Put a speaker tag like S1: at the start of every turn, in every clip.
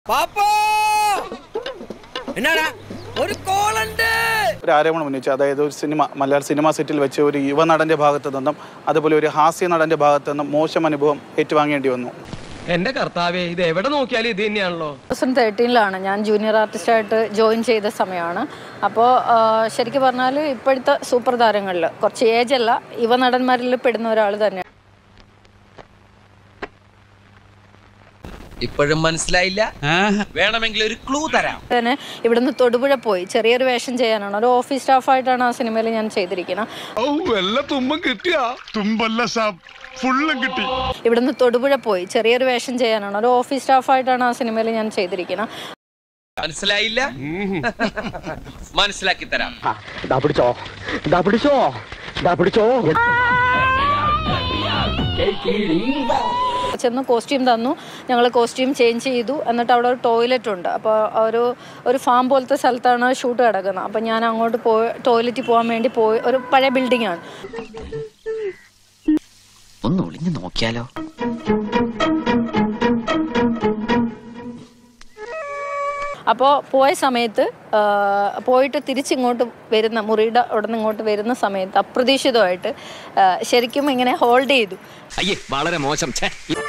S1: പാപ്പോ എന്നാടാ ഒരു കോളുണ്ട്
S2: ഒരു ആരോപണം ഉന്നയിച്ചു അതായത് ഒരു സിനിമ മലയാള സിനിമാ സെറ്റിൽ വെച്ച് ഒരു യുവനടന്റെ ഭാഗത്തു നിന്നും അതുപോലെ ഒരു ഹാസ്യ നടന്റെ ഭാഗത്തു നിന്നും മോശം അനുഭവം ഏറ്റുവാങ്ങേണ്ടി വന്നു
S3: എന്റെ കർത്താവേ ഇത് എവിടെ നോക്കിയാലും ഇത് തന്നെയാണല്ലോ
S4: തൗസൻഡ് തേർട്ടീനിലാണ് ഞാൻ ജൂനിയർ ആർട്ടിസ്റ്റായിട്ട് ജോയിൻ ചെയ്ത സമയമാണ് അപ്പോൾ ശരിക്കും പറഞ്ഞാൽ ഇപ്പോഴത്തെ സൂപ്പർ താരങ്ങളിൽ കുറച്ച് ഏജ് അല്ല യുവ നടന്മാരിൽ പെടുന്ന ഒരാൾ തന്നെയാണ്
S1: ഇപ്പോഴും മനസ്സിലായില്ല വേണമെങ്കിൽ ഒരു ക്ലൂ തരാം
S4: തന്നെ ഇവിടുന്ന് തൊടുപുഴ പോയി ചെറിയൊരു വേഷം ചെയ്യാനാണ് ഒരു ഓഫീസ് സ്റ്റാഫായിട്ടാണ് ആ സിനിമയിൽ ഞാൻ ചെയ്തിരിക്കുന്നത്
S5: തുമ്പല്ല സാബ് ഫുള്ളും കിട്ടി
S4: ഇവിടുന്ന് തൊടുപുഴ പോയി ചെറിയൊരു വേഷം ചെയ്യാനാണ് ഒരു ഓഫീസ് സ്റ്റാഫായിട്ടാണ് ആ സിനിമയിൽ ഞാൻ ചെയ്തിരിക്കുന്നത്
S1: മനസ്സിലായില്ല മനസ്സിലാക്കി തരാം
S6: പിടിച്ചോ ദാ പിടിച്ചോ ദാ പിടിച്ചോ
S4: ചെന്ന് കോസ്റ്റ്യൂം തന്നു ഞങ്ങൾ കോസ്റ്റ്യൂം ചേഞ്ച് ചെയ്തു എന്നിട്ട് അവിടെ ഒരു ടോയ്ലറ്റ് ഉണ്ട് അപ്പോൾ ഒരു ഒരു ഫാം പോലത്തെ സ്ഥലത്താണ് ഷൂട്ട് കിടക്കുന്നത് അപ്പോൾ ഞാൻ അങ്ങോട്ട് പോയി ടോയ്ലറ്റിൽ പോകാൻ വേണ്ടി പോയി ഒരു പഴയ ബിൽഡിംഗ് ആണ്
S7: ഒന്ന് ഒളിഞ്ഞു നോക്കിയാലോ
S4: അപ്പോൾ പോയ സമയത്ത് ആ, പോയിട്ട് തിരിച്ചിങ്ങോട്ട് വരുന്ന മുറിയുടെ അവിടെ നിന്ന് ഇങ്ങോട്ട് വരുന്ന സമയത്ത് അപ്രതീക്ഷിതമായിട്ട് ആ, ശരിക്കും ഇങ്ങനെ ഹോൾഡ് ചെയ്തു
S3: അയ്യേ വളരെ മോശം ഛേ.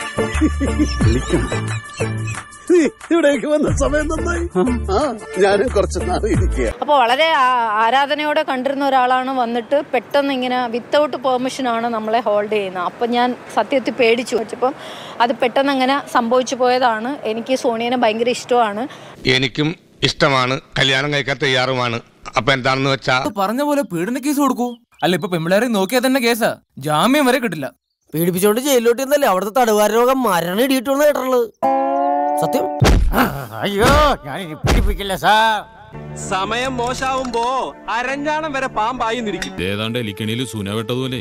S8: ഇവിടേക്ക് വന്ന സമയം നന്നായി ആ ഞാനും കുറച്ച് നാൾ ഇരിക്കുക
S4: അപ്പോൾ വളരെ ആ- ആരാധനയോടെ കണ്ടിരുന്ന ഒരാളാണ് വന്നിട്ട് പെട്ടെന്ന് ഇങ്ങനെ വിത്തൗട്ട് പെർമിഷനാണ് നമ്മളെ ഹോൾഡ് ചെയ്യുന്നത് അപ്പം ഞാൻ സത്യത്തിൽ പേടിച്ചു വെച്ചപ്പം അത് പെട്ടെന്ന് അങ്ങനെ സംഭവിച്ചു പോയതാണ് എനിക്ക് സോണിയനെ ഭയങ്കര ഇഷ്ടമാണ്
S5: എനിക്കും ഇഷ്ടമാണ് കല്യാണം കഴിക്കാൻ തയ്യാറുമാണ് അപ്പൊ എന്താണെന്ന് വെച്ചാ
S9: പറഞ്ഞ പോലെ പീഡന കേസ് കൊടുക്കൂ അല്ല ഇപ്പൊ പെമ്പിളേരെ നോക്കിയാൽ തന്നെ കേസാ ജാമ്യം വരെ കിട്ടില്ല
S1: പീഡിപ്പിച്ചോണ്ട് ജയിലിലോട്ട് ഇന്നല്ലേ അവിടുത്തെ തടവുകാര രോഗം മരണം ഇടിയിട്ടുള്ള കേട്ടുള്ളത് സത്യം
S8: അയ്യോ ഞാൻ ഇനി പിടിപ്പിക്കില്ല സാർ
S3: സമയം മോശാവുമ്പോ അരഞ്ഞാണം വരെ പാമ്പായി നിൽക്കും
S10: ഏതാണ്ട് എലിക്കണിയിൽ സുന വെട്ടതുപോലെ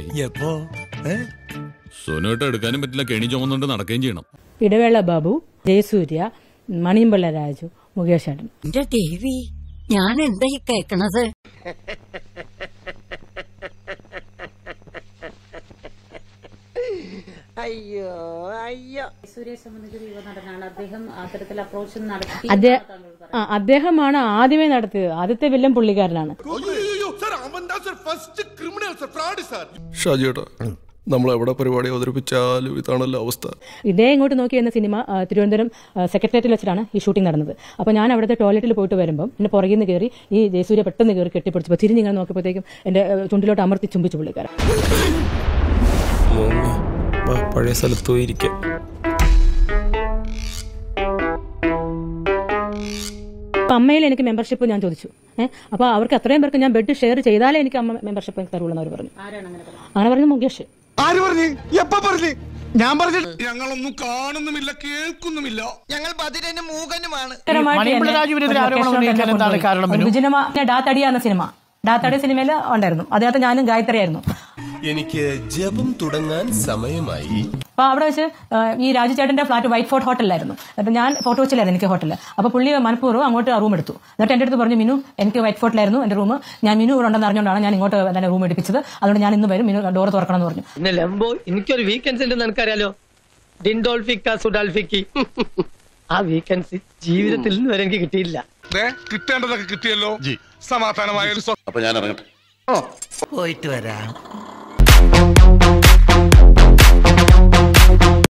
S10: സുന വെട്ട എടുക്കാനും പറ്റില്ല കെണി ചുമന്നുകൊണ്ട് നടക്കുകയും ചെയ്യണം
S11: ഇടവേള ബാബു ജയസൂര്യ മണിയമ്പിള്ള രാജു മുകേഷ് ഏട്ടൻ
S7: എന്റെ ദേവി ഞാൻ എന്താ ഈ കേക്കണത്
S11: അദ്ദേഹം ആ അദ്ദേഹമാണ് ആദ്യമേ നടത്തിയത് ആദ്യത്തെ വില്ലൻ പുള്ളിക്കാരനാണ്
S5: ഷാജിയേട്ടാ നമ്മൾ എവിടെ പരിപാടി അവതരിപ്പിച്ചാലും ഇതാണല്ലോ അവസ്ഥ
S11: ഇതേ ഇങ്ങോട്ട് നോക്കി എന്ന സിനിമ ആ, തിരുവനന്തപുരം ആ, സെക്രട്ടേറിയറ്റിൽ വെച്ചിട്ടാണ് ഈ ഷൂട്ടിംഗ് നടന്നത് അപ്പോൾ ഞാൻ അവിടുത്തെ ടോയ്ലറ്റിൽ പോയിട്ട് വരുമ്പോൾ എന്നെ പുറകിൽ നിന്ന് കയറി ഈ ജയസൂര്യ പെട്ടെന്ന് കയറി കെട്ടിപ്പിടിച്ചപ്പോൾ തിരിഞ്ഞിങ്ങനെ നോക്കിയപ്പോഴത്തേക്കും എൻ്റെ ആ, ചുണ്ടിലോട്ട് അമർത്തി ചുംബിച്ചു പുള്ളിക്കാരൻ
S5: പഴയ സ്ഥലത്ത് പോയിരിക്കാം
S11: അപ്പോൾ അമ്മയിൽ എനിക്ക് മെമ്പർഷിപ്പ് ഞാൻ ചോദിച്ചു ഏഹ് അപ്പോൾ അവർക്ക് അത്രയും പേർക്ക് ഞാൻ ബെഡ് ഷെയർ ചെയ്താലേ എനിക്ക് അമ്മ മെമ്പർഷിപ്പ് തരുള്ളൂ എന്ന് അവർ പറഞ്ഞു അങ്ങനെ പറഞ്ഞു മുകേഷ്
S5: ആര് പറഞ്ഞു എപ്പ പറഞ്ഞു ഞാൻ പറഞ്ഞു ഞങ്ങളൊന്നും കാണുന്നുമില്ല കേൾക്കുന്നുമില്ല
S1: ഞങ്ങൾ ബദിരന് മൂകനുമാണ്
S8: മണിയമ്പിള്ള രാജുവിനെതിരെ ആരോപണം ഉന്നയിക്കാൻ എന്താണ് കാരണം ബിനു?
S11: വിജനമ ഡാത്തടിയ എന്ന സിനിമ ഡാത്തടി സിനിമയിൽ ഉണ്ടായിരുന്നു അതിനകത്ത് ഞാനും ഗായത്രിയായിരുന്നു
S5: എനിക്ക് ജപം തുടങ്ങാൻ സമയമായി
S11: അപ്പൊ അവിടെ വെച്ച് ആ, ഈ രാജുചേട്ടന്റെ ഫ്ലാറ്റ് വൈറ്റ് ഫോർട്ട് ഹോട്ടലിലായിരുന്നു എന്നിട്ട് ഞാൻ ഫോട്ടോ വെച്ചില്ലായിരുന്നു എനിക്ക് ഹോട്ടലിൽ അപ്പൊ പുള്ളി മനഃപൂർവ്വം അങ്ങോട്ട് റൂം എടുത്തു എന്നിട്ട് എന്റെ അടുത്ത് പറഞ്ഞു മിനു എനിക്ക് വൈറ്റ് ഫോർട്ടിലായിരുന്നു എന്റെ റൂം ഞാൻ മിനു ഇവിടെ ഉണ്ടെന്ന് അറിഞ്ഞുകൊണ്ടാണ് ഞാൻ ഇങ്ങോട്ട് തന്നെ റൂം എടുപ്പിച്ചത് അതുകൊണ്ട് ഞാൻ ഇന്ന് വരും മിനു ഡോർ തുറക്കണം എന്ന് പറഞ്ഞു
S3: പിന്നെ ലംബോ എനിക്കൊരു വീക്കെൻഡ്സ് ഉണ്ടെന്ന് എനിക്കറിയാലോ ഡിൻഡോൾഫിക്ക സുഡാൽഫിക്കി ആ വീക്കെൻഡ്സ് ജീവിതത്തിൽ നിന്ന് വരെ എനിക്ക് കിട്ടിയില്ല
S5: കിട്ടേണ്ടതൊക്കെ കിട്ടിയല്ലോ സമാധാനമായ ഒരു
S8: അപ്പൊ ഞാൻ ഇറങ്ങട്ടെ
S1: പോയിട്ട് വരാം